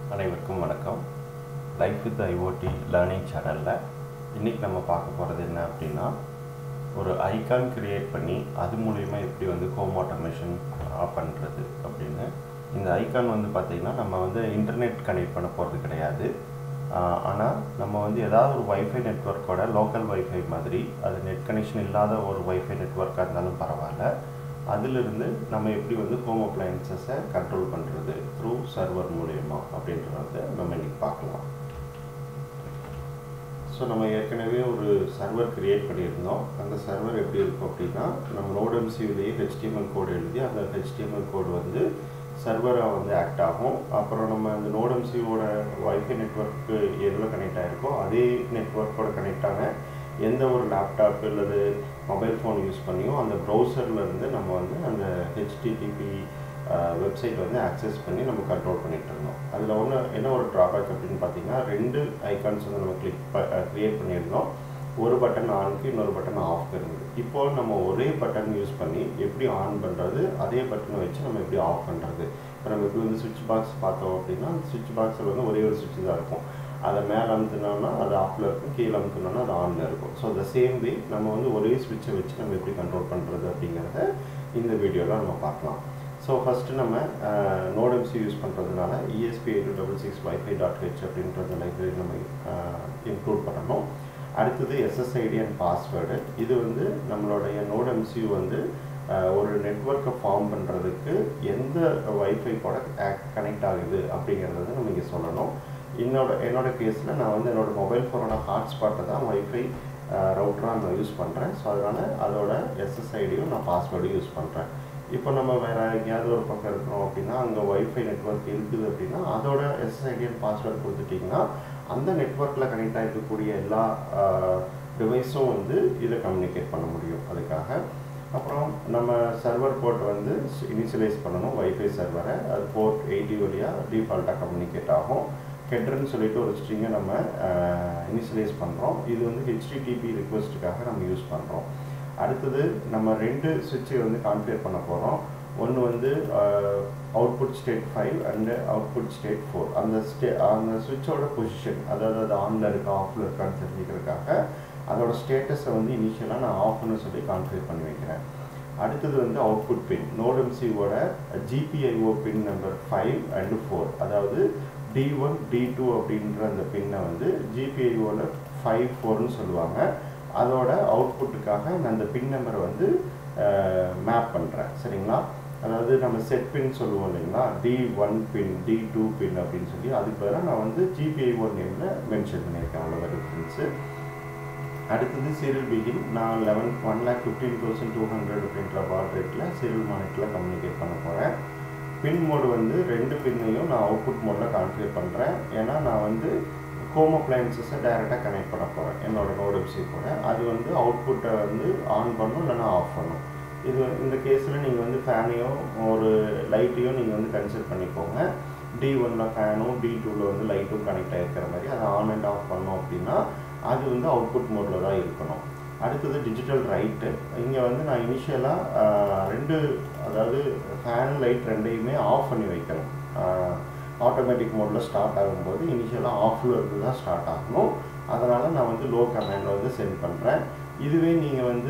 அனைவருக்கும் வணக்கம் life with IoT learning சேனலில் இன்றைக்கி நம்ம பார்க்க போகிறது என்ன அப்படின்னா ஒரு ஐகான் கிரியேட் பண்ணி அது மூலிமா எப்படி வந்து ஹோம் ஆட்டோமேஷன் பண்ணுறது அப்படின்னு இந்த ஐகான் வந்து பார்த்திங்கன்னா நம்ம வந்து இன்டர்நெட் கனெக்ட் பண்ண போகிறது கிடையாது ஆனால் நம்ம வந்து ஏதாவது ஒரு வைஃபை நெட்ஒர்க்கோட லோக்கல் வைஃபை மாதிரி அது நெட் கனெக்ஷன் இல்லாத ஒரு வைஃபை நெட்ஒர்க்காக இருந்தாலும் பரவாயில்ல அதிலிருந்து நம்ம எப்படி வந்து ஹோம் அப்ளையன்சஸை கண்ட்ரோல் பண்ணுறது த்ரூ சர்வர் மூலயமா அப்படின்றத நம்ம இன்னைக்கு பார்க்கலாம் ஸோ நம்ம ஏற்கனவே ஒரு சர்வர் கிரியேட் பண்ணியிருந்தோம் அந்த சர்வர் எப்படி இருக்கும் அப்படின்னா நம்ம நோடம்சியூலேயே ஹெச்டிஎம்எல் கோடு எழுதி அந்த ஹெச்டிஎம்எல் கோடு வந்து சர்வராக வந்து ஆக்ட் ஆகும் அப்புறம் நம்ம அந்த நோடம்சியோட வைஃபை நெட்ஒர்க்கு எதில் கனெக்ட் ஆகிருக்கோ அதே நெட்ஒர்க்கோட கனெக்ட் ஆன எந்த ஒரு லேப்டாப் அல்லது மொபைல் ஃபோன் யூஸ் பண்ணியும் அந்த ப்ரௌசரில் இருந்து நம்ம வந்து அந்த ஹெச்டிடிபி வெப்சைட் வந்து ஆக்சஸ் பண்ணி நம்ம கண்ட்ரோல் பண்ணிகிட்டு இருந்தோம் அதில் ஒன்று என்ன ஒரு ட்ராபேக் அப்படின்னு பார்த்தீங்கன்னா ரெண்டு ஐகான்ஸ் வந்து நம்ம கிளிக் க்ரியேட் பண்ணியிருந்தோம் ஒரு பட்டன் ஆனுக்கு இன்னொரு பட்டன் ஆஃப் இருந்தது இப்போ நம்ம ஒரே பட்டன் யூஸ் பண்ணி எப்படி ஆன் பண்ணுறது அதே பட்டனை வச்சு நம்ம எப்படி ஆஃப் பண்ணுறது இப்போ நம்ம எப்படி வந்து சுவிட்ச் பாக்ஸ் பார்த்தோம் அப்படின்னா சுவிட்ச் பாக்ஸில் வந்து ஒரே ஒரு சுவிட்ச் தான் இருக்கும் அதை மேலே அமுத்துனோம்னா அது ஆஃபில் இருக்கும் கீழே அமுத்துனோம்னா அது ஆனில் இருக்கும் ஸோ த சேம் வே நம்ம வந்து ஒரே சுவிட்சை வச்சு நம்ம எப்படி கண்ட்ரோல் பண்ணுறது அப்படிங்கிறத இந்த வீடியோவில் நம்ம பார்க்கலாம் ஸோ ஃபஸ்ட்டு நம்ம நோடம்சி யூஸ் பண்ணுறதுனால ESP eight double six wifi dot H அப்படின்ற லைப்ரரி நம்ம இன்க்ளூட் பண்ணணும் அடுத்தது எஸ்எஸ்ஐடி அண்ட் பாஸ்வேர்டு இது வந்து நம்மளுடைய நோடம்சியூ வந்து ஒரு நெட்ஒர்க்கை ஃபார்ம் பண்ணுறதுக்கு எந்த வைஃபை கூட கனெக்ட் ஆகுது அப்படிங்கிறத வந்து நம்ம இங்கே சொல்லணும் என்னோட என்னோட கேஸில் நான் வந்து என்னோடய மொபைல் ஃபோனோட ஹாட்ஸ்பாட்டை தான் ஒய்ஃபை ரவுட்டராக நான் யூஸ் பண்ணுறேன் ஸோ அதனால் அதோட எஸ்எஸ்ஐடியும் நான் பாஸ்வேர்டும் யூஸ் பண்ணுறேன் இப்போ நம்ம வேறு எங்கேயாவது ஒரு பக்கம் இருக்கிறோம் அப்படின்னா அங்கே ஒய்ஃபை நெட்ஒர்க் இருக்குது அப்படின்னா அதோட எஸ்எஸ்ஐடி அண்ட் பாஸ்வேர்டு கொடுத்துட்டிங்கன்னா அந்த நெட்ஒர்க்கில் கனெக்ட் ஆகிருக்கக்கூடிய எல்லா டிவைஸும் வந்து இதை கம்யூனிகேட் பண்ண முடியும் அதுக்காக அப்புறம் நம்ம சர்வர் போர்ட் வந்து இனிஷியலைஸ் பண்ணணும் வைஃபை சர்வரை அது போர்ட் எயிட்டி வழியாக டிஃபால்ட்டாக கம்யூனிகேட் ஆகும் கெட்ருன்னு சொல்லிட்டு ஒரு ஸ்ட்ரிங்கை நம்ம இனிஷியலைஸ் பண்ணுறோம் இது வந்து ஹெச்டிடிபி ரிக்வஸ்ட்டுக்காக நம்ம யூஸ் பண்ணுறோம் அடுத்தது நம்ம ரெண்டு சுவிட்சை வந்து கான்ஃபிகர் பண்ண போகிறோம் ஒன்று வந்து output state five and output state four அந்த ஸ்டே அந்த சுவிட்சோட பொசிஷன் அதாவது அது ஆனில் இருக்கா ஆஃபில் இருக்கான்னு தெரிஞ்சுக்கிறதுக்காக அதோட ஸ்டேட்டஸை வந்து இனிஷியலாக நான் ஆஃப்னு சொல்லி கான்ஃபிகர் பண்ணி வைக்கிறேன் அடுத்தது வந்து அவுட்புட் பின் நோடம்சியோட GPIO pin number five and four அதாவது டி ஒன் டி டூ அப்படின்ற அந்த பின்னை வந்து ஜிபிஐஓவில் ஃபைவ் ஃபோர்னு சொல்லுவாங்க அதோட அவுட்புட்டுக்காக நான் அந்த பின் நம்பரை வந்து மேப் பண்ணுறேன் சரிங்களா அதாவது நம்ம செட் பின் சொல்லுவோம் இல்லைங்களா D one pin D two pin அப்படின்னு சொல்லி அதுக்கு பதிலாக நான் வந்து ஜிபிஐ ஒன் நேமில் மென்ஷன் பண்ணியிருக்கேன் அவ்வளோ டிஃப்ரென்ஸு அடுத்தது சீரியல் பிகின் நான் eleven one lakh fifteen thousand two hundred அப்படின்ற பாட் ரேட்டில் சீரியல் மானிட்டில் கம்யூனிகேட் பண்ண போகிறேன் பின் மோடு வந்து ரெண்டு பின்னையும் நான் அவுட்புட் மோடில் கான்ஃபிகர் பண்ணுறேன் ஏன்னா நான் வந்து ஹோம் அப்ளையன்சஸை டைரெக்டாக கனெக்ட் பண்ண போகிறேன் என்னோட நோடப்சி கூட அது வந்து அவுட்புட்டை வந்து ஆன் பண்ணும் இல்லைனா ஆஃப் பண்ணும் இது இந்த கேஸில் நீங்கள் வந்து ஃபேனையோ ஒரு லைட்டையோ நீங்கள் வந்து கன்சிடர் பண்ணிக்கோங்க டி ஒனில் ஃபேனும் டி டூவில் வந்து லைட்டும் கனெக்ட் ஆகிருக்கிற மாதிரி அதை ஆன் அண்ட் ஆஃப் பண்ணோம் அப்படின்னா அது வந்து அவுட்புட் மோடில் தான் இருக்கணும் அடுத்தது டிஜிட்டல் ரைட்டு இங்கே வந்து நான் இனிஷியலாக ரெண்டு அதாவது ஃபேன் லைட் ரெண்டையுமே ஆஃப் பண்ணி வைக்கணும் ஆட்டோமேட்டிக் மோடில் ஸ்டார்ட் ஆகும்போது இனிஷியலாக ஆஃபில் இருந்து தான் ஸ்டார்ட் ஆகணும் அதனால் நான் வந்து லோ கமாண்ட் வந்து சென்ட் பண்ணுறேன் இதுவே நீங்கள் வந்து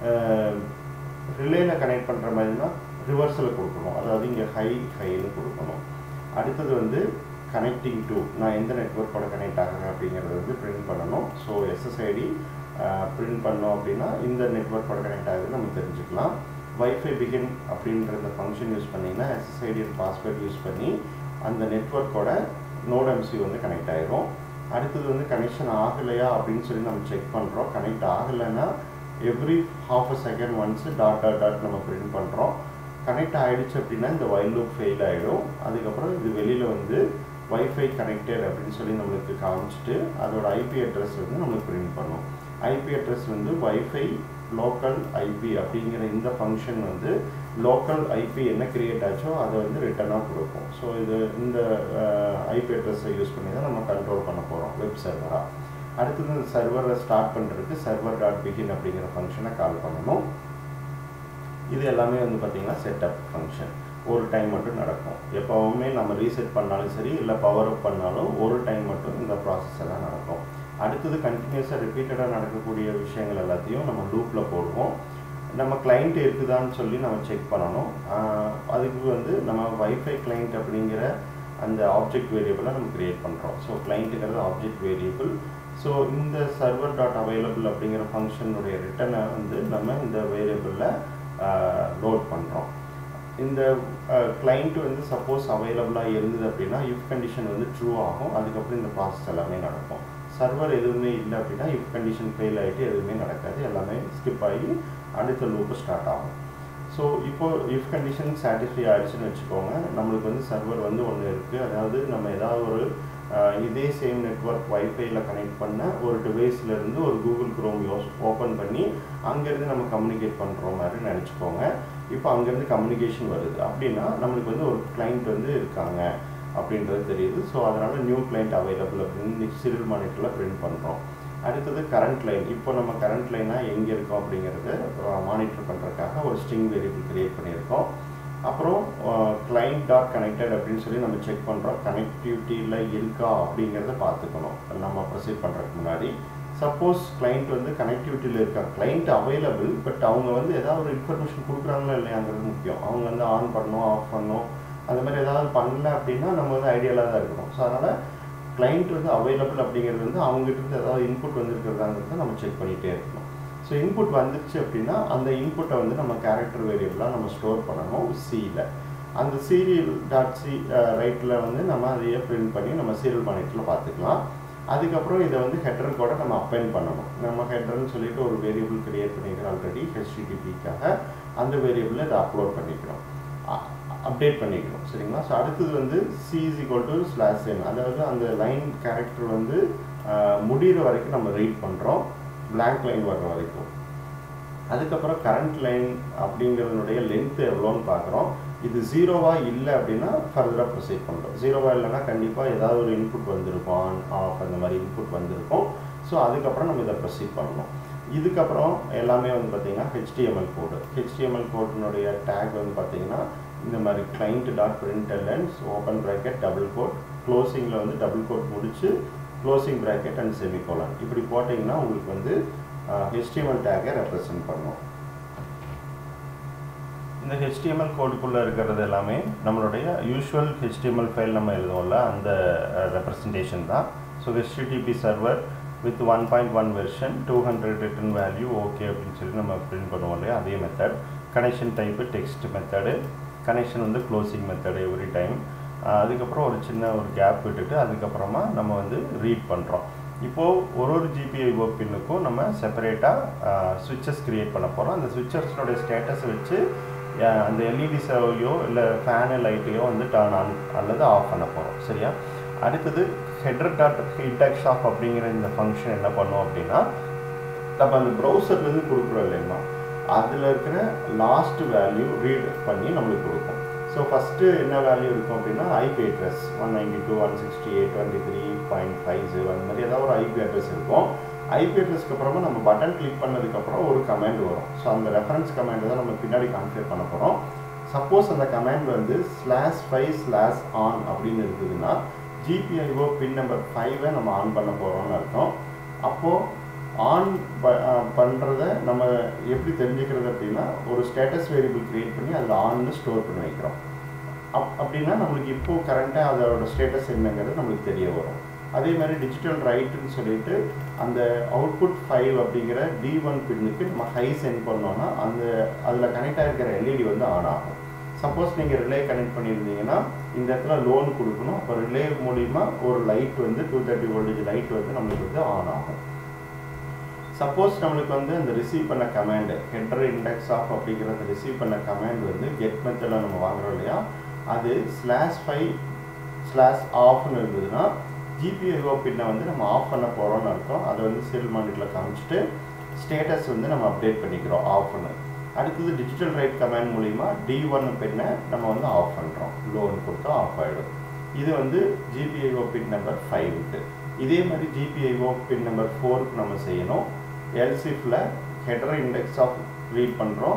ரிலேயில் கனெக்ட் பண்ணுற மாதிரினா ரிவர்ஸில் கொடுக்கணும் அதாவது இங்கே ஹை ஹைன்னு கொடுக்கணும் அடுத்தது வந்து கனெக்டிங் டு நான் எந்த நெட்ஒர்க்கோட கனெக்ட் ஆகுறேன் அப்படிங்கிறத வந்து பிரிண்ட் பண்ணணும் ஸோ எஸ்எஸ்ஐடி பிரிண்ட் பண்ணோம் அப்படின்னா இந்த நெட்ஒர்க்கோட கனெக்ட் ஆகுதுன்னு நம்ம தெரிஞ்சுக்கலாம் வைஃபை பிகின் அப்படின்ற இந்த ஃபங்க்ஷன் யூஸ் பண்ணிங்கன்னா எஸ்எஸ்ஐடி பாஸ்வேர்ட் யூஸ் பண்ணி அந்த நெட்ஒர்க்கோட நோடம்சி வந்து கனெக்ட் ஆகிரும் அடுத்தது வந்து கனெக்ஷன் ஆகலையா அப்படின்னு சொல்லி நம்ம செக் பண்ணுறோம் கனெக்ட் ஆகலைன்னா every half a second once dot dot dot நம்ம பிரிண்ட் பண்ணுறோம் கனெக்ட் ஆகிடுச்சு அப்படின்னா இந்த வைல் லூப் ஃபெயில் ஆகிடும் அதுக்கப்புறம் இது வெளியில் வந்து வைஃபை கனெக்டட் அப்படின்னு சொல்லி நம்மளுக்கு காமிச்சிட்டு அதோட ஐபி அட்ரஸ் வந்து நம்மளுக்கு பிரிண்ட் பண்ணும் ஐபி அட்ரஸ் வந்து வைஃபை லோக்கல் ஐபி அப்படிங்கிற இந்த ஃபங்க்ஷன் வந்து லோக்கல் ஐபி என்ன கிரியேட் ஆச்சோ அதை வந்து ரிட்டனாக கொடுக்கும் ஸோ இது இந்த ஐபி அட்ரஸை யூஸ் பண்ணி தான் நம்ம கண்ட்ரோல் பண்ண போகிறோம் வெப் சர்வராக அடுத்தது இந்த சர்வரை ஸ்டார்ட் பண்ணுறதுக்கு சர்வர் டாட் பிகின் அப்படிங்கிற ஃபங்க்ஷனை கால் பண்ணணும் இது எல்லாமே வந்து பார்த்திங்கன்னா செட்டப் ஃபங்க்ஷன் ஒரு டைம் மட்டும் நடக்கும் எப்போவுமே நம்ம ரீசெட் பண்ணாலும் சரி இல்லை பவர் அப் பண்ணாலும் ஒரு டைம் மட்டும் இந்த ப்ராசஸ் எல்லாம் நடக்கும் அடுத்தது கண்டினியூஸாக ரிப்பீட்டடாக நடக்கக்கூடிய விஷயங்கள் எல்லாத்தையும் நம்ம லூப்பில் போடுவோம் நம்ம கிளைண்ட் இருக்குதான்னு சொல்லி நம்ம செக் பண்ணணும் ஆஹ் அதுக்கு வந்து நம்ம வைஃபை கிளைண்ட் அப்படிங்கிற அந்த ஆப்ஜெக்ட் வேரியபிளை நம்ம கிரியேட் பண்ணுறோம் ஸோ கிளைண்ட்டுங்கிறது ஆப்ஜெக்ட் வேரியபிள் ஸோ இந்த சர்வர் டாட் அவைலபிள் அப்படிங்கிற ஃபங்க்ஷனுடைய ரிட்டனை வந்து நம்ம இந்த வேரியபிளில் லோட் பண்ணுறோம் இந்த கிளைண்ட் வந்து சப்போஸ் அவைலபிளாக இருந்தது அப்படின்னா இஃப் கண்டிஷன் வந்து ட்ரூ ஆகும் அதுக்கப்புறம் இந்த ப்ராசஸ் எல்லாமே நடக்கும் சர்வர் எதுவுமே இல்லை அப்படின்னா இஃப் கண்டிஷன் ஃபெயில் ஆகிட்டு எதுவுமே நடக்காது எல்லாமே ஸ்கிப் ஆகி அடுத்த லூப்பு ஸ்டார்ட் ஆகும் ஸோ இப்போ இஃப் கண்டிஷன் சாட்டிஸ்ஃபை ஆயிடுச்சுன்னு வச்சுக்கோங்க நம்மளுக்கு வந்து சர்வர் வந்து ஒன்று இருக்குது அதாவது நம்ம ஏதாவது ஒரு அஹ், இதே சேம் நெட்ஒர்க் வைஃபைல கனெக்ட் பண்ண ஒரு டிவைஸ்ல இருந்து ஒரு கூகுள் குரோம் யோஸ் ஓப்பன் பண்ணி அங்கேருந்து நம்ம கம்யூனிகேட் பண்ணுற மாதிரி நினச்சிக்கோங்க இப்போ அங்கேருந்து கம்யூனிகேஷன் வருது அப்படின்னா நம்மளுக்கு வந்து ஒரு கிளைண்ட் வந்து இருக்காங்க அப்படின்றது தெரியுது ஸோ அதனால் நியூ கிளைண்ட் அவைலபிள் அப்படின்னு சீரியல் மானிட்டரில் பிரிண்ட் பண்ணுறோம் அடுத்தது கரண்ட் லைன் இப்போ நம்ம கரண்ட் லைனாக எங்கே இருக்கோம் அப்படிங்கிறத மானிட்டர் பண்ணுறதுக்காக ஒரு ஸ்ட்ரிங் வேரியபிள் கிரியேட் பண்ணியிருக்கோம் அப்புறம் கிளைண்ட் டாட் கனெக்டட் அப்படின்னு சொல்லி நம்ம செக் பண்ணுறோம் கனெக்டிவிட்டியில் இருக்கா அப்படிங்கிறத பார்த்துக்கணும் நம்ம ப்ரொசீட் பண்ணுறதுக்கு முன்னாடி சப்போஸ் கிளைண்ட் வந்து கனெக்டிவிட்டியில் இருக்கா கிளைண்ட் அவைலபிள் பட் அவங்க வந்து ஏதாவது ஒரு இன்ஃபர்மேஷன் கொடுக்குறாங்களா இல்லையாங்கிறது முக்கியம் அவங்க வந்து ஆன் பண்ணணும் ஆஃப் பண்ணணும் அந்த மாதிரி ஏதாவது பண்ணல அப்படின்னா நம்ம வந்து ஐடியலாக தான் இருக்கணும் ஸோ அதனால் கிளைண்ட் வந்து அவைலபிள் அப்படிங்கிறது வந்து அவங்ககிட்ட இருந்து ஏதாவது இன்புட் வந்திருக்கிறதாங்கிறத நம்ம செக் பண்ணிகிட்டே இருக்கணும் ஸோ இன்புட் வந்துருச்சு அப்படின்னா அந்த இன்புட்டை வந்து நம்ம கேரக்டர் வேரியபிளாக நம்ம ஸ்டோர் பண்ணணும் சியில் அந்த சீரியல் டாட் சி ரைட்டில் வந்து நம்ம அதையே பிரிண்ட் பண்ணி நம்ம சீரியல் மானிட்டரில் பார்த்துக்கலாம் அதுக்கப்புறம் இதை வந்து ஹெட்டர் கூட நம்ம அப்பெண்ட் பண்ணணும் நம்ம ஹெட்டர்னு சொல்லிட்டு ஒரு வேரியபிள் கிரியேட் பண்ணிக்கிறோம் ஆல்ரெடி ஹெச்டிடிபிக்காக அந்த வேரியபிளை இதை அப்லோட் பண்ணிக்கிறோம் அப்டேட் பண்ணிக்கணும் சரிங்களா ஸோ அடுத்தது வந்து C is equal to slash N அதாவது அந்த லைன் கேரக்டர் வந்து ஆஹ், முடியிற வரைக்கும் நம்ம ரீட் பண்ணுறோம் blank லைன் வர்ற வரைக்கும் அதுக்கப்புறம் கரண்ட் லைன் அப்படிங்கிறதுனுடைய லென்த் எவ்வளோன்னு பார்க்குறோம் இது ஜீரோவா இல்லை அப்படின்னா ஃபர்தராக ப்ரொசீட் பண்ணுறோம் ஜீரோவா இல்லைன்னா கண்டிப்பாக ஏதாவது ஒரு இன்புட் வந்திருக்கும் ஆன் ஆஃப் அந்த மாதிரி இன்புட் வந்திருக்கும் ஸோ அதுக்கப்புறம் நம்ம இதை ப்ரொசீட் பண்ணணும் இதுக்கப்புறம் எல்லாமே வந்து பார்த்தீங்கன்னா ஹெச்டிஎம்எல் கோடு ஹெச்டிஎம்எல் கோடினுடைய டேக் வந்து பார்த்தீங்கன்னா இந்த மாதிரி client dot println open bracket double quote க்ளோசிங்கில் வந்து டபுள் கோட் முடிச்சு க்ளோசிங் ப்ராக்கெட் அண்ட் செமிகோலன் இப்படி போட்டிங்கன்னா உங்களுக்கு வந்து ஹெச்டிஎம்எல் டேக்கை ரெப்ரசன்ட் பண்ணும் இந்த ஹெச்டிஎம்எல் கோடுக்குள்ளே இருக்கிறது எல்லாமே நம்மளுடைய யூஷுவல் ஹெச்டிஎம்எல் ஃபைல் நம்ம எழுதுவோம்ல அந்த ரெப்ரசன்டேஷன் தான் so HTTP server with one point one version two hundred return value okay அப்படின்னு சொல்லி நம்ம பிரிண்ட் பண்ணுவோம் இல்லையா அதே method connection type text method connection வந்து க்ளோசிங் மெத்தடு எவ்ரி டைம் அதுக்கப்புறம் ஒரு சின்ன ஒரு கேப் விட்டுட்டு அதுக்கப்புறமா நம்ம வந்து ரீட் பண்ணுறோம் இப்போது ஒரு ஒரு ஜிபிஐஓ பின்னுக்கும் நம்ம செப்பரேட்டாக சுவிட்சஸ் க்ரியேட் பண்ண போகிறோம் அந்த சுவிச்சர்ஸ்னுடைய ஸ்டேட்டஸை வச்சு அஹ், அந்த எல்இடிஸையோ இல்லை ஃபேனு லைட்டையோ வந்து டர்ன் ஆன் அல்லது ஆஃப் பண்ண போகிறோம் சரியா அடுத்தது ஹெட்ரு டாட் இண்டெக்ஸ் ஆஃப் அப்படிங்கிற இந்த ஃபங்க்ஷன் என்ன பண்ணோம் அப்படின்னா நம்ம அந்த ப்ரௌசர்லேருந்து கொடுக்குறோம் இல்லைங்களா அதில் இருக்கிற லாஸ்ட் வேல்யூ ரீட் பண்ணி நம்மளுக்கு கொடுக்கும் ஸோ ஃபஸ்ட்டு என்ன வேல்யூ இருக்கும் அப்படின்னா IP address one ninety two one sixty eight twenty three point five zero அந்த மாதிரி ஏதாவது ஒரு ஐபி அட்ரஸ் இருக்கும் ஐபி அட்ரஸ்க்கு அப்புறமா நம்ம பட்டன் கிளிக் பண்ணதுக்கப்புறம் ஒரு கமாண்ட் வரும் ஸோ அந்த ரெஃபரன்ஸ் கமாண்ட் தான் நம்ம பின்னாடி கான்ஃபிகர் பண்ண போகிறோம் சப்போஸ் அந்த கமாண்ட் வந்து ஸ்லாஷ் ஃபைவ் ஸ்லாஷ் ஆன் அப்படின்னு இருக்குதுன்னா ஜிபிஐஓ பின் நம்பர் ஃபைவை நம்ம ஆன் பண்ண போகிறோம்னு அர்த்தம் அப்போது ஆன் பண்ணுறத நம்ம எப்படி தெரிஞ்சுக்கிறது அப்படின்னா ஒரு ஸ்டேட்டஸ் வேரியபிள் கிரியேட் பண்ணி அதில் ஆன்னு ஸ்டோர் பண்ணி வைக்கிறோம் அப் அப்படின்னா நம்மளுக்கு இப்போது கரண்ட்டாக அதோட ஸ்டேட்டஸ் என்னங்கிறது நம்மளுக்கு தெரிய வரும் அதே மாதிரி டிஜிட்டல் ரைட்டுன்னு சொல்லிட்டு அந்த அவுட்புட் ஃபைவ் அப்படிங்கிற டி ஒன் பின்னுக்கு நம்ம ஹை சென்ட் பண்ணோன்னா அந்த அதில் கனெக்ட் ஆகிருக்கிற எல்இடி வந்து ஆன் ஆகும் சப்போஸ் நீங்கள் ரிலே கனெக்ட் பண்ணியிருந்தீங்கன்னா இந்த இடத்துல லோன் கொடுக்கணும் அப்போ ரிலே மூலிமா ஒரு லைட் வந்து டூ தேர்ட்டி வோல்டேஜ் லைட் வந்து நம்மளுக்கு வந்து ஆன் ஆகும் சப்போஸ் நம்மளுக்கு வந்து அந்த ரிசீவ் பண்ண கமாண்டு ஹெட்டர் இண்டெக்ஸ் ஆஃப் அப்படிங்கிற அந்த ரிசீவ் பண்ண கமாண்ட் வந்து கெட் மெத்தடில் நம்ம வாங்குறோம் இல்லையா அது ஸ்லாஷ் ஃபைவ் ஸ்லாஷ் ஆஃப்னு இருந்ததுன்னா ஜிபிஐஓ பின்னை வந்து நம்ம ஆஃப் பண்ண போகிறோம்னு அர்த்தம் அதை வந்து செல் மானிட்டில் காமிச்சிட்டு ஸ்டேட்டஸ் வந்து நம்ம அப்டேட் பண்ணிக்கிறோம் ஆஃப்னு அடுத்தது டிஜிட்டல் ரைட் கமாண்ட் மூலிமா டி ஒன் பின்னை நம்ம வந்து ஆஃப் பண்ணுறோம் லோன் கொடுத்தா ஆஃப் ஆகிடும் இது வந்து ஜிபிஐஓ பின் நம்பர் ஃபைவுக்கு இதே மாதிரி ஜிபிஐஓ பின் நம்பர் ஃபோருக்கு நம்ம செய்யணும் எல்சிஃபில் ஹெடர் இண்டெக்ஸ் ஆஃப் ரீட் பண்ணுறோம்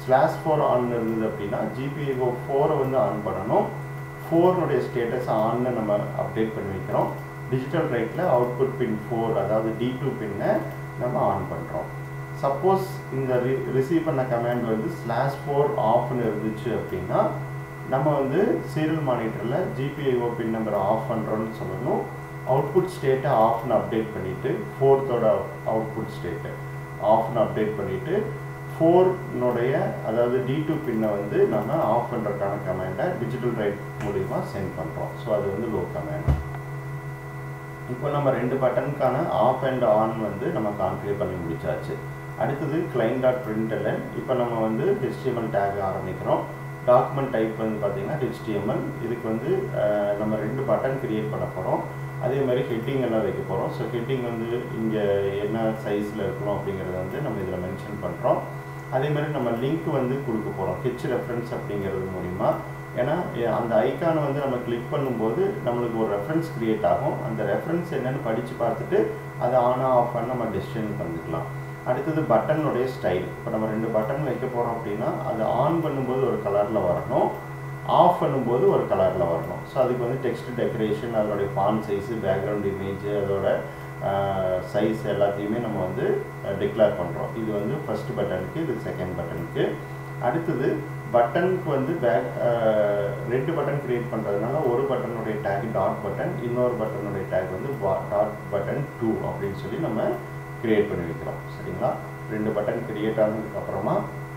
ஸ்லாஷ் ஃபோர் ஆன் இருந்தது அப்படின்னா ஜிபிஐஓ ஃபோரை வந்து ஆன் பண்ணணும் ஃபோர்னுடைய ஸ்டேட்டஸ் ஆன்னு நம்ம அப்டேட் பண்ணி வைக்கிறோம் டிஜிட்டல் ரைட்டில் அவுட்புட் பின் ஃபோர் அதாவது டி டூ பின்னை நம்ம ஆன் பண்ணுறோம் சப்போஸ் இந்த ரி ரிசீவ் பண்ண கமாண்ட் வந்து ஸ்லாஷ் ஃபோர் ஆஃப்னு இருந்துச்சு அப்படின்னா நம்ம வந்து சீரியல் மானிட்டரில் ஜிபிஐஓ பின் நம்பரை ஆஃப் பண்ணுறோன்னு சொல்லணும் அவுட்புட் ஸ்டேட்டை ஆஃப்னு அப்டேட் பண்ணிவிட்டு ஃபோர்த்தோட அவுட்புட் ஸ்டேட்டை ஆஃப்னு அப்டேட் பண்ணிவிட்டு ஃபோர்னுடைய அதாவது டி டூ பின்னை வந்து நம்ம ஆஃப் பண்ணுறதுக்கான கமாண்டை டிஜிட்டல் ரைட் மூலிமா சென்ட் பண்ணுறோம் ஸோ அது வந்து லோ கமாண்ட் இப்போ நம்ம ரெண்டு பட்டனுக்கான ஆஃப் அண்ட் ஆன் வந்து நம்ம கான்ஃபிகர் பண்ணி முடிச்சாச்சு அடுத்தது கிளைண்ட் டாட் பிரிண்டலன் இப்போ நம்ம வந்து ஹெச்டிஎம்எல் டேக் ஆரம்பிக்கிறோம் டாக்குமெண்ட் டைப் வந்து பார்த்தீங்கன்னா ஹெச்டிஎம்எல் இதுக்கு வந்து அஹ், நம்ம ரெண்டு பட்டன் கிரியேட் பண்ண போகிறோம் அதே மாதிரி ஹெட்டிங் எல்லாம் வைக்க போகிறோம் ஸோ ஹெட்டிங் வந்து இங்கே என்ன சைஸில் இருக்கணும் அப்படிங்கிறத வந்து நம்ம இதில் மென்ஷன் பண்ணுறோம் அதே மாதிரி நம்ம லிங்க் வந்து கொடுக்க போகிறோம் ஹெச் ரெஃபரன்ஸ் அப்படிங்கிறது மூலிமா ஏன்னா எ- அந்த ஐக்கானை வந்து நம்ம கிளிக் பண்ணும்போது நம்மளுக்கு ஒரு ரெஃபரன்ஸ் கிரியேட் ஆகும் அந்த ரெஃபரன்ஸ் என்னன்னு படித்து பார்த்துட்டு அதை ஆன் ஆஃப் பண்ண நம்ம டெசிஷன் பண்ணிக்கலாம் அடுத்தது பட்டனுடைய ஸ்டைல் இப்போ நம்ம ரெண்டு பட்டன் வைக்க போகிறோம் அப்படின்னா அது ஆன் பண்ணும்போது ஒரு கலரில் வரணும் ஆஃப் பண்ணும்போது ஒரு கலரில் வரணும் ஸோ அதுக்கு வந்து டெக்ஸ்ட் டெக்கரேஷன் அதோடைய ஃபான் சைஸு பேக்ரவுண்ட் இமேஜ் அதோட சைஸ் எல்லாத்தையுமே நம்ம வந்து டிக்ளேர் பண்ணுறோம் இது வந்து ஃபர்ஸ்ட் பட்டனுக்கு இது செகண்ட் பட்டனுக்கு அடுத்தது பட்டனுக்கு வந்து பேக் ரெண்டு பட்டன் கிரியேட் பண்ணுறதுனால ஒரு பட்டனுடைய டேக் டாட் பட்டன் இன்னொரு பட்டனுடைய டேக் வந்து டாட் பட்டன் டூ அப்படின்னு சொல்லி நம்ம கிரியேட் பண்ணி வைக்கிறோம் சரிங்களா ரெண்டு பட்டன் கிரியேட் ஆனதுக்கப்புறமா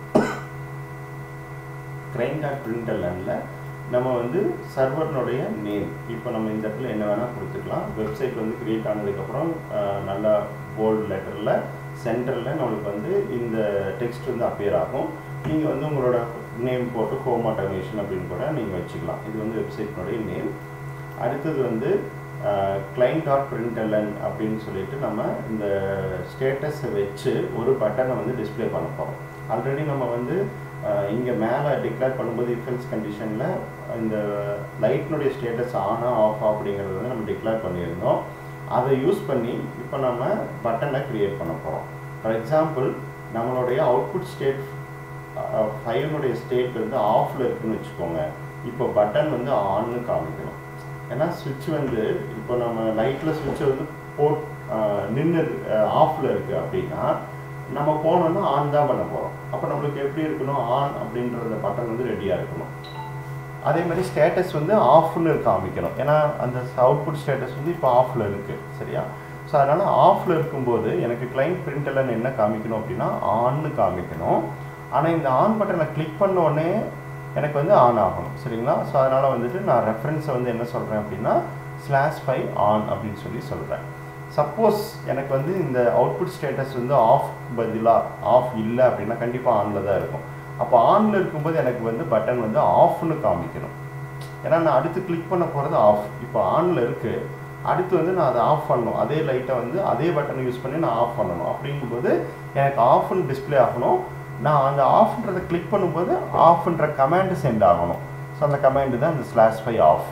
கிரைம் டாட் பிரிண்டலில் நம்ம வந்து சர்வர்னுடைய நேம் இப்போ நம்ம இந்த இடத்துல என்ன வேணால் கொடுத்துக்கலாம் வெப்சைட் வந்து கிரியேட் ஆனதுக்கப்புறம் அஹ், நல்லா போல்டு லெட்டரில் சென்டரில் நம்மளுக்கு வந்து இந்த டெக்ஸ்ட் வந்து அப்பியர் ஆகும் நீங்கள் வந்து உங்களோட நேம் போட்டு ஹோம் ஆட்டோமேஷன் அப்படின்னு கூட நீங்கள் வச்சுக்கலாம் இது வந்து வெப்சைட்னுடைய நேம் அடுத்தது வந்து கிளைண்ட் டாட் பிரிண்டலன் அப்படின்னு சொல்லிட்டு நம்ம இந்த ஸ்டேட்டஸை வச்சு ஒரு பட்டனை வந்து டிஸ்ப்ளே பண்ண போகிறோம் ஆல்ரெடி நம்ம வந்து இங்கே மேலே டிக்ளேர் பண்ணும்போது இஃபெல்ஸ் கண்டிஷனில் இந்த லைட்னுடைய ஸ்டேட்டஸ் ஆனா ஆஃப் அப்படிங்கிறத வந்து நம்ம டிக்ளேர் பண்ணியிருந்தோம் அதை யூஸ் பண்ணி இப்போ நம்ம பட்டனை க்ரியேட் பண்ண போகிறோம் ஃபார் எக்ஸாம்பிள் நம்மளுடைய அவுட்புட் ஸ்டேட் ஃபைவனுடைய ஸ்டேட் வந்து ஆஃபில் இருக்குன்னு வச்சுக்கோங்க இப்போ பட்டன் வந்து ஆன்னு காமிக்கணும் ஏன்னா சுவிட்ச் வந்து இப்போ நம்ம லைட்டில் சுவிட்சை வந்து போட் நின்று ஆஃபில் இருக்குது அப்படின்னா நம்ம போனோம்னா ஆன் தான் பண்ண போகிறோம் அப்போ நம்மளுக்கு எப்படி இருக்கணும் ஆன் அப்படின்ற அந்த பட்டன் வந்து ரெடியாக இருக்கணும் அதே மாதிரி ஸ்டேட்டஸ் வந்து ஆஃப்னு காமிக்கணும் ஏன்னா அந்த அவுட்புட் ஸ்டேட்டஸ் வந்து இப்போ ஆஃபில் இருக்குது சரியா ஸோ அதனால் ஆஃபில் இருக்கும்போது எனக்கு கிளைண்ட் பிரிண்டலன் என்ன காமிக்கணும் அப்படின்னா ஆன்னு காமிக்கணும் ஆனால் இந்த ஆன் பட்டனை கிளிக் பண்ண உடனே எனக்கு வந்து ஆன் ஆகணும் சரிங்களா ஸோ அதனால் வந்துட்டு நான் ரெஃபரன்ஸை வந்து என்ன சொல்கிறேன் அப்படின்னா ஸ்லாஷ் ஃபைவ் ஆன் அப்படின்னு சொல்லி சொல்கிறேன் சப்போஸ் எனக்கு வந்து இந்த அவுட்புட் ஸ்டேட்டஸ் வந்து ஆஃப் பதிலாக ஆஃப் இல்லை அப்படின்னா கண்டிப்பாக ஆனில் தான் இருக்கும் அப்போ ஆனில் இருக்கும்போது எனக்கு வந்து பட்டன் வந்து ஆஃப்னு காமிக்கணும் ஏன்னா நான் அடுத்து கிளிக் பண்ண போகிறது ஆஃப் இப்போ ஆனில் இருக்குது அடுத்து வந்து நான் அதை ஆஃப் பண்ணணும் அதே லைட்டை வந்து அதே பட்டனை யூஸ் பண்ணி நான் ஆஃப் பண்ணணும் அப்படிங்கும்போது எனக்கு ஆஃப்னு டிஸ்ப்ளே ஆகணும் நான் அந்த ஆஃப்ன்றதை கிளிக் பண்ணும்போது ஆஃப்ன்ற கமாண்டு சென்ட் ஆகணும் ஸோ அந்த கமாண்டு தான் இந்த slash five off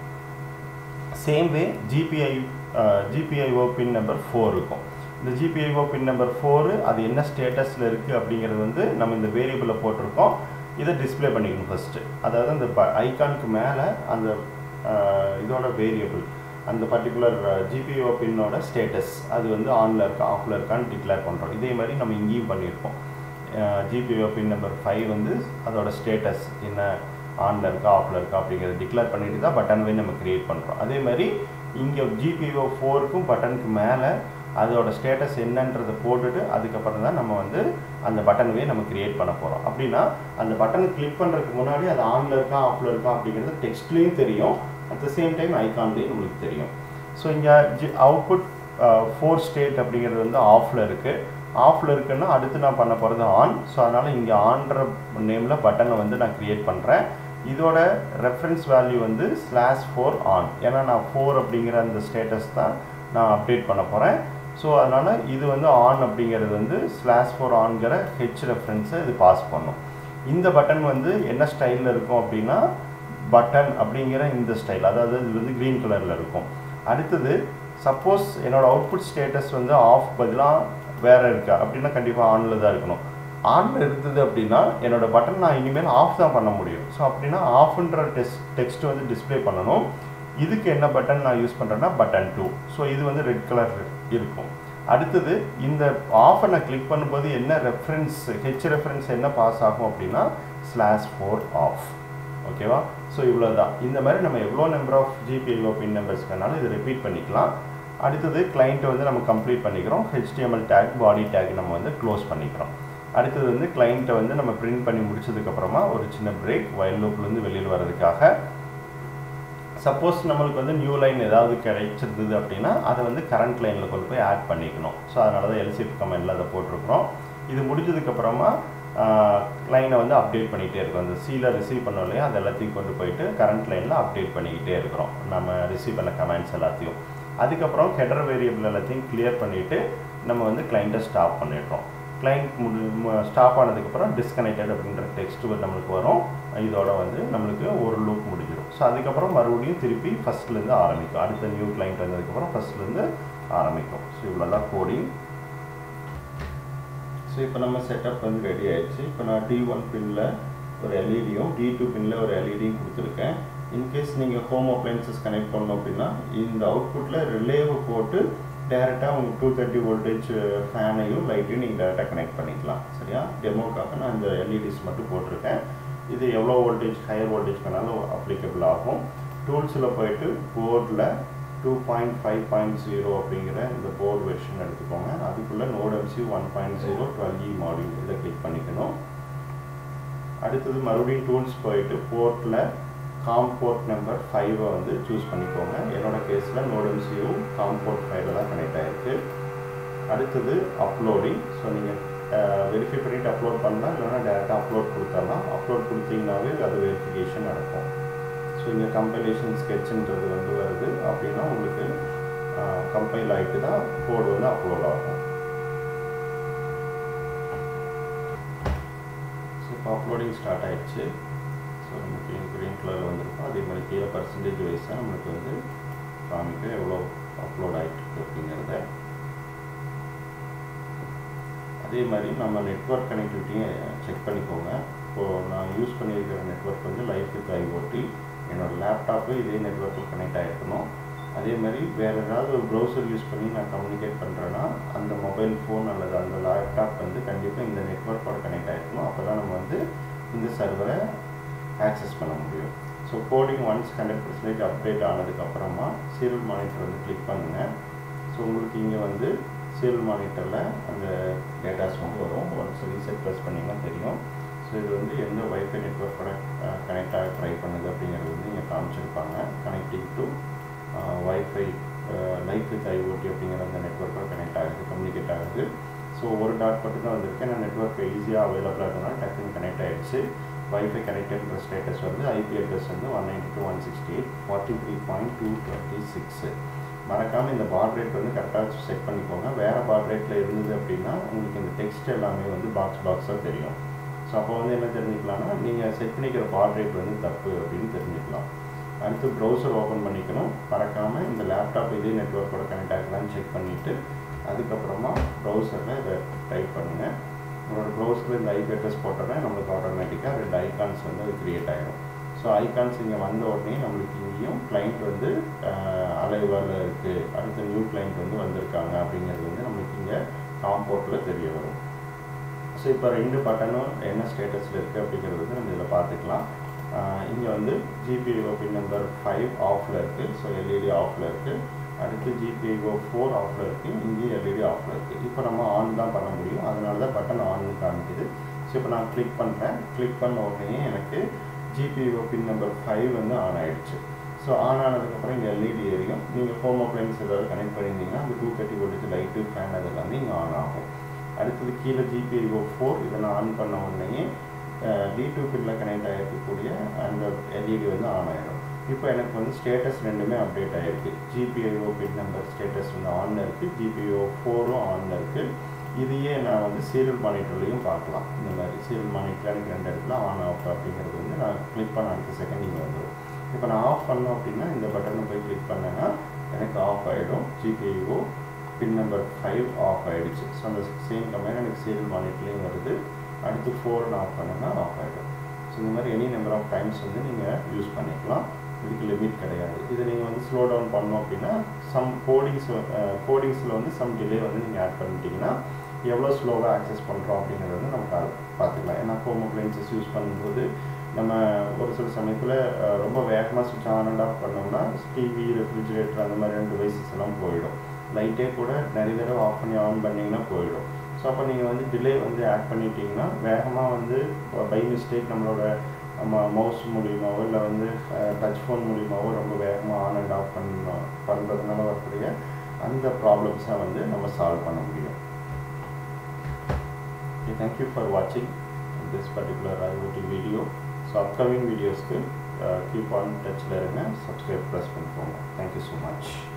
same way GPI GPIO pin number four இருக்கும் இந்த ஜிபிஐஓ பின் நம்பர் ஃபோரு அது என்ன ஸ்டேட்டஸில் இருக்குது அப்படிங்கிறது வந்து நம்ம இந்த வேரியபிளில் போட்டிருக்கோம் இதை டிஸ்ப்ளே பண்ணிக்கணும் ஃபஸ்ட்டு அதாவது அந்த ஐகானுக்கு மேலே அந்த அஹ், இதோட வேரியபிள் அந்த பர்டிகுலர் ஜிபிஓ பின்னோட ஸ்டேட்டஸ் அது வந்து ஆனில் இருக்கா ஆஃபில் இருக்கான்னு டிக்ளேர் பண்ணுறோம் இதே மாதிரி நம்ம இங்கேயும் பண்ணியிருப்போம் ஜிபிஓ பின் நம்பர் ஃபைவ் வந்து அதோட ஸ்டேட்டஸ் என்ன ஆனில் இருக்கா ஆஃபில் இருக்கா அப்படிங்கிறத டிக்ளேர் பண்ணிட்டு தான் பட்டன்வே நம்ம கிரியேட் பண்ணுறோம் அதே மாதிரி இங்கே ஜிபிஓ ஃபோருக்கும் பட்டனுக்கு மேலே அதோட ஸ்டேட்டஸ் என்னன்றதை போட்டுட்டு அதுக்கப்புறம் தான் நம்ம வந்து அந்த பட்டன்வே நம்ம கிரியேட் பண்ண போகிறோம் அப்படின்னா அந்த பட்டனை கிளிக் பண்ணுறதுக்கு முன்னாடி அது ஆனில் இருக்கா ஆஃபில் இருக்கா அப்படிங்கிறது டெக்ஸ்ட்லேயும் தெரியும் அட் த சேம் டைம் ஐகான்லேயும் நம்மளுக்கு தெரியும் ஸோ இங்கே ஜி அவுட்புட் ஃபோர் ஸ்டேட் அப்படிங்கிறது வந்து ஆஃபில் இருக்குது ஆஃபில் இருக்குன்னா அடுத்து நான் பண்ண போகிறது ஆன் ஸோ அதனால் இங்கே ஆன்ற நேமில் பட்டனை வந்து நான் க்ரியேட் பண்ணுறேன் இதோட ரெஃபரன்ஸ் வேல்யூ வந்து ஸ்லாஷ் ஃபோர் ஆன் ஏன்னா நான் ஃபோர் அப்படிங்கிற அந்த ஸ்டேட்டஸ் தான் நான் அப்டேட் பண்ண போகிறேன் ஸோ அதனால் இது வந்து ஆன் அப்படிங்கிறது வந்து ஸ்லாஷ் ஃபோர் ஆன்கிற ஹெச் ரெஃபரன்ஸை இது பாஸ் பண்ணும் இந்த பட்டன் வந்து என்ன ஸ்டைலில் இருக்கும் அப்படின்னா பட்டன் அப்படிங்கிற இந்த ஸ்டைல் அதாவது இது வந்து க்ரீன் கலரில் இருக்கும் அடுத்தது சப்போஸ் என்னோட அவுட்புட் ஸ்டேட்டஸ் வந்து ஆஃப் பதிலாக வேறு இருக்கா அப்படின்னா கண்டிப்பாக ஆனில் தான் இருக்கணும் ஆனில் இருந்தது அப்படின்னா என்னோட பட்டன் நான் இனிமேல் ஆஃப் தான் பண்ண முடியும் ஸோ அப்படின்னா ஆஃப்ன்ற டெக்ஸ்ட் டெக்ஸ்ட் வந்து டிஸ்ப்ளே பண்ணணும் இதுக்கு என்ன பட்டன் நான் யூஸ் பண்ணுறேன்னா பட்டன் டூ ஸோ இது வந்து ரெட் கலர் இருக்கும் அடுத்தது இந்த ஆஃபை நான் கிளிக் பண்ணும்போது என்ன ரெஃபரன்ஸ் ஹெச் ரெஃபரன்ஸ் என்ன பாஸ் ஆகும் அப்படின்னா ஸ்லாஷ் ஃபோர் ஆஃப் ஓகேவா ஸோ இவ்வளோ தான் இந்த மாதிரி நம்ம எவ்வளோ number of GPIO pin numbers வேணாலும் இதை ரிப்பீட் பண்ணிக்கலாம் அடுத்தது கிளைண்ட்டை வந்து நம்ம கம்ப்ளீட் பண்ணிக்கிறோம் ஹெச்டிஎம்எல் டேக் பாடி டேக் நம்ம வந்து க்ளோஸ் பண்ணிக்கிறோம் அடுத்தது வந்து கிளைண்ட்டை வந்து நம்ம பிரிண்ட் பண்ணி முடிச்சதுக்கப்புறமா ஒரு சின்ன பிரேக் வயல் லூப்லேருந்து வெளியில் வர்றதுக்காக சப்போஸ் நம்மளுக்கு வந்து நியூ லைன் ஏதாவது கிடைச்சிருந்தது அப்படின்னா அதை வந்து கரண்ட் லைனில் கொண்டு போய் ஆட் பண்ணிக்கணும் ஸோ அதனால தான் எல்சிஎஃப் கமெண்டில் அதை போட்டிருக்கிறோம் இது முடிஞ்சதுக்கப்புறமா லைனை வந்து அப்டேட் பண்ணிகிட்டே இருக்கோம் அந்த சீலை ரிசீவ் பண்ணோம் இல்லையா அது எல்லாத்தையும் கொண்டு போயிட்டு கரண்ட் லைனில் அப்டேட் பண்ணிக்கிட்டே இருக்கிறோம் நம்ம ரிசீவ் பண்ண கமெண்ட்ஸ் எல்லாத்தையும் அதுக்கப்புறம் ஹெடர் வேரியபிள் எல்லாத்தையும் கிளியர் பண்ணிவிட்டு நம்ம வந்து கிளைண்ட்டை ஸ்டாப் பண்ணிடுறோம் கிளைண்ட் முடி ஸ்டாப் ஆனதுக்கப்புறம் டிஸ்கனெக்டட் அப்படின்ற டெக்ஸ்ட் நம்மளுக்கு வரும் இதோட வந்து நம்மளுக்கு ஒரு லூப் முடிஞ்சிடும் ஸோ அதுக்கப்புறம் மறுபடியும் திருப்பி ஃபஸ்ட்லேருந்து ஆரம்பிக்கும் அடுத்த நியூ கிளைண்ட் வந்ததுக்கப்புறம் ஃபஸ்ட்லேருந்து ஆரம்பிக்கும் ஸோ இவ்வளோ தான் கோடிங் ஸோ இப்போ நம்ம செட்டப் வந்து ரெடி ஆயிடுச்சு இப்போ நான் டி ஒன் பின்னில் ஒரு எல்இடியும் டி டூ பின்னில் ஒரு எல்இடியும் கொடுத்துருக்கேன் இன்கேஸ் நீங்கள் ஹோம் அப்ளைன்சஸ் கனெக்ட் பண்ணோம் அப்படின்னா இந்த அவுட்புட்டில் ரிலேவை போட்டு டேரெக்டாக உங்களுக்கு டூ தேர்ட்டி வோல்டேஜ் ஃபேனையும் லைட்டையும் நீங்கள் டேரெக்டாக கனெக்ட் பண்ணிக்கலாம் சரியா டெமோக்காக நான் இந்த எல்இடிஸ் மட்டும் போட்டிருக்கேன் இது எவ்வளோ வோல்டேஜ் ஹையர் வோல்டேஜ் வேணாலும் அப்ளிகபிள் ஆகும் டூல்ஸில் போயிட்டு போர்டில் two point five point zero அப்படிங்கிற இந்த போர்டு வெர்ஷன் எடுத்துக்கோங்க அதுக்குள்ளே node MC one point zero twelve E module இதை கிளிக் பண்ணிக்கணும் அடுத்தது மறுபடியும் டூல்ஸ் போயிட்டு போர்ட்டில் காம் போர்ட் நம்பர் ஃபைவை வந்து சூஸ் பண்ணிக்கோங்க என்னோட கேஸில் நோட் எம்சியூ காம் போர்ட் ஃபைவ்ல தான் கனெக்ட் ஆகிருக்கு அடுத்தது அப்லோடிங் ஸோ நீங்கள் வெரிஃபை பண்ணிவிட்டு அப்லோட் பண்ணலாம் இல்லைனா டேரெக்டாக அப்லோட் கொடுத்தாலாம் அப்லோட் கொடுத்தீங்கனாவே அது வெரிஃபிகேஷன் நடக்கும் ஸோ இங்கே கம்பைலேஷன் ஸ்கெட்சுன்றது வந்து வருது அப்படின்னா உங்களுக்கு கம்பைல் ஆகிட்டு தான் கோடு வந்து அப்லோட் ஆகும் ஸோ இப்போ அப்லோடிங் ஸ்டார்ட் ஆயிடுச்சு ஸோ நமக்கு க்ரீன் கலரில் வந்திருக்கும் அதே மாதிரி கீழே பர்சன்டேஜ் வைஸாக நம்மளுக்கு வந்து காமிக்க எவ்வளோ அப்லோட் ஆகிட்டு இருக்கு அப்படிங்கிறத அதே மாதிரி நம்ம நெட்ஒர்க் கனெக்டிவிட்டியும் செக் பண்ணிக்கோங்க இப்போது நான் யூஸ் பண்ணியிருக்கிற நெட்ஒர்க் வந்து லைஃப் வித் ஐஓடி என்னோடய லேப்டாப்பு இதே நெட்ஒர்க்கில் கனெக்ட் ஆகிருக்கணும் அதே மாதிரி வேறு ஏதாவது ஒரு ப்ரௌசர் யூஸ் பண்ணி நான் கம்யூனிகேட் பண்ணுறேன்னா அந்த மொபைல் ஃபோன் அல்லது அந்த லேப்டாப் வந்து கண்டிப்பாக இந்த நெட்ஒர்க்கோட கனெக்ட் ஆகிருக்கணும் அப்போ தான் நம்ம வந்து இந்த சர்வரை ஆக்சஸ் பண்ண முடியும் so coding once hundred percentage update ஆனதுக்கப்புறமா சீரியல் மானிட்டர் வந்து கிளிக் பண்ணுங்கள் ஸோ உங்களுக்கு இங்கே வந்து சீரியல் மானிட்டரில் அந்த டேட்டாஸ் வந்து வரும் ஒன்ஸ் ரீசெட் ப்ரெஸ் பண்ணிங்கன்னா தெரியும் ஸோ இது வந்து எந்த வைஃபை நெட்ஒர்க்கோட கனெக்ட் ஆக ட்ரை பண்ணுது அப்படிங்கிறது வந்து இங்கே காமிச்சிருப்பாங்க connecting to wifi life with IoT அப்படிங்கிற அந்த நெட்ஒர்க்கோட கனெக்ட் ஆகுது கம்யூனிகேட் ஆகுது ஸோ ஒரு டாட் மட்டும் தான் வந்திருக்கு நான் நெட்ஒர்க் ஈஸியாக அவைலபிளாக இருக்கனால டக்குன்னு கனெக்ட் ஆகிடுச்சு வைஃபை கனெக்டட்ன்ற ஸ்டேட்டஸ் வந்து ஐபி அட்ரஸ் வந்து one ninety two one sixty eight forty three point two twenty six மறக்காமல் இந்த பாட் ரேட் வந்து கரெக்டாக செட் பண்ணிக்கோங்க வேறு பாட் ரேட்டில் இருந்தது அப்படின்னா உங்களுக்கு இந்த டெக்ஸ்ட் எல்லாமே வந்து பாக்ஸ் பாக்ஸாக தெரியும் ஸோ அப்போ வந்து என்ன தெரிஞ்சுக்கலாம்னா நீங்கள் செட் பண்ணிக்கிற பாட் ரேட் வந்து தப்பு அப்படின்னு தெரிஞ்சுக்கலாம் அடுத்து ப்ரௌசர் ஓப்பன் பண்ணிக்கணும் மறக்காமல் இந்த லேப்டாப் இதே நெட்ஒர்க்கோட கனெக்ட் ஆகலான்னு செக் பண்ணிவிட்டு அதுக்கப்புறமா ப்ரௌசரில் இதை டைப் பண்ணுங்கள் உங்களோட ப்ரௌசரில் இந்த ஐபி அட்ரஸ் போட்டோன்னா நம்மளுக்கு ஆட்டோமேட்டிக்காக ரெண்டு ஐகான்ஸ் வந்து அது க்ரியேட் ஆகிடும் ஸோ ஐகான்ஸ் இங்கே வந்த உடனே நம்மளுக்கு இங்கேயும் கிளைண்ட் வந்து அலைவால் இருக்குது அடுத்த நியூ கிளைண்ட் வந்து வந்திருக்காங்க அப்படிங்கிறது வந்து நம்மளுக்கு இங்கே காம்போர்ட்டில் தெரிய வரும் ஸோ இப்போ ரெண்டு பட்டனும் என்ன ஸ்டேட்டஸில் இருக்குது அப்படிங்கிறது வந்து நம்ம இதில் பார்த்துக்கலாம் இங்கே வந்து ஜிபிஓ பின் நம்பர் ஃபைவ் ஆஃபில் இருக்குது ஸோ எல்இடி ஆஃபில் இருக்குது அடுத்து ஜிபிஓ ஃபோர் ஆஃபில் இருக்குது இங்கேயும் எல்இடி ஆஃபில் இருக்குது இப்போ நம்ம ஆன் தான் பண்ண முடியும் அதனால தான் பட்டன் ஆன் காமிக்குது ஸோ இப்போ நான் கிளிக் பண்ணுறேன் கிளிக் பண்ண உடனே எனக்கு ஜிபிஓ பின் நம்பர் ஃபைவ் வந்து ஆன் ஆகிடுச்சு ஸோ ஆன் ஆனதுக்கப்புறம் இங்கே எல்இடி எரியும் நீங்கள் ஹோம் அப்ளைன்ஸ் ஏதாவது கனெக்ட் பண்ணியிருந்தீங்கன்னா அந்த two thirty voltage light fan அது எல்லாமே இங்கே ஆன் ஆகும் அடுத்தது கீழே ஜிபிஐஓ ஃபோர் இதை நான் ஆன் பண்ண உடனே டி டூ பின்னில் கனெக்ட் ஆகிருக்கக்கூடிய அந்த எல்இடி வந்து ஆன் ஆகிடும் இப்போ எனக்கு வந்து ஸ்டேட்டஸ் ரெண்டுமே அப்டேட் ஆகிருக்கு ஜிபிஐஓ பின் நம்பர் ஸ்டேட்டஸ் வந்து ஆனில் இருக்குது ஜிபிஓ ஃபோரும் ஆனில் இருக்குது இதையே நான் வந்து சீரியல் மானிட்டர்லையும் பார்க்கலாம் இந்த மாதிரி சீரியல் மானிட்டரில் எனக்கு ரெண்டு இடத்துல ஆன் ஆஃப் அப்படிங்கிறது வந்து நான் கிளிக் பண்ண அடுத்த செகண்ட் இங்கே வந்துடும் இப்போ நான் ஆஃப் பண்ணோம் அப்படின்னா இந்த பட்டனை போய் கிளிக் பண்ணேன்னா எனக்கு ஆஃப் ஆகிடும் GPIO pin number five off ஆகிடுச்சு ஸோ அந்த சேம் கம்பெனி எனக்கு சீரியல் மானிட்டர்லேயும் வருது அடுத்து ஃபோர்னு ஆஃப் பண்ணுன்னா ஆஃப் ஆகிடும் ஸோ இந்த மாதிரி எனி நம்பர் ஆஃப் டைம்ஸ் வந்து நீங்கள் யூஸ் பண்ணிக்கலாம் இதுக்கு லிமிட் கிடையாது இதை நீங்கள் வந்து ஸ்லோ டவுன் பண்ணோம் அப்படின்னா சம் கோடிங்ஸ் கோடிங்ஸில் வந்து சம் டிலே வந்து நீங்கள் ஆட் பண்ணிட்டீங்கன்னா எவ்வளோ ஸ்லோவாக ஆக்சஸ் பண்ணுறோம் அப்படிங்கிறது வந்து நம்ம பார்த்துக்கலாம் ஏன்னா ஹோம் அப்ளைன்சஸ் யூஸ் பண்ணும்போது நம்ம ஒரு சில சமயத்தில் ரொம்ப வேகமாக சுவிட்ச் ஆன் அண்ட் ஆஃப் பண்ணோம்னா டிவி ரெஃப்ரிஜிரேட்டர் அந்த மாதிரி ரெண்டு டிவைசஸ் எல்லாம் போயிடும் லைட்டே கூட நிறைய தடவை ஆஃப் பண்ணி ஆன் பண்ணிங்கன்னா போயிடும் ஸோ அப்போ நீங்கள் வந்து டிலே வந்து ஆட் பண்ணிட்டீங்கன்னா வேகமாக வந்து பை மிஸ்டேக் நம்மளோட நம்ம மவுஸ் மூலியமாவோ இல்லை வந்து டச் ஃபோன் மூலியமாவோ ரொம்ப வேகமாக ஆன் அண்ட் ஆஃப் பண்ண பண்ணுறதுனால வரக்கூடிய அந்த ப்ராப்ளம்ஸை வந்து நம்ம சால்வ் பண்ண முடியும் ஓகே தேங்க்யூ ஃபார் வாட்சிங் this particular IoT video so upcoming வீடியோஸ்க்கு கீப் ஆன் டச்சில் இருங்க சப்ஸ்கிரைப் ப்ரெஸ் பண்ணிக்கோங்க தேங்க்யூ ஸோ மச்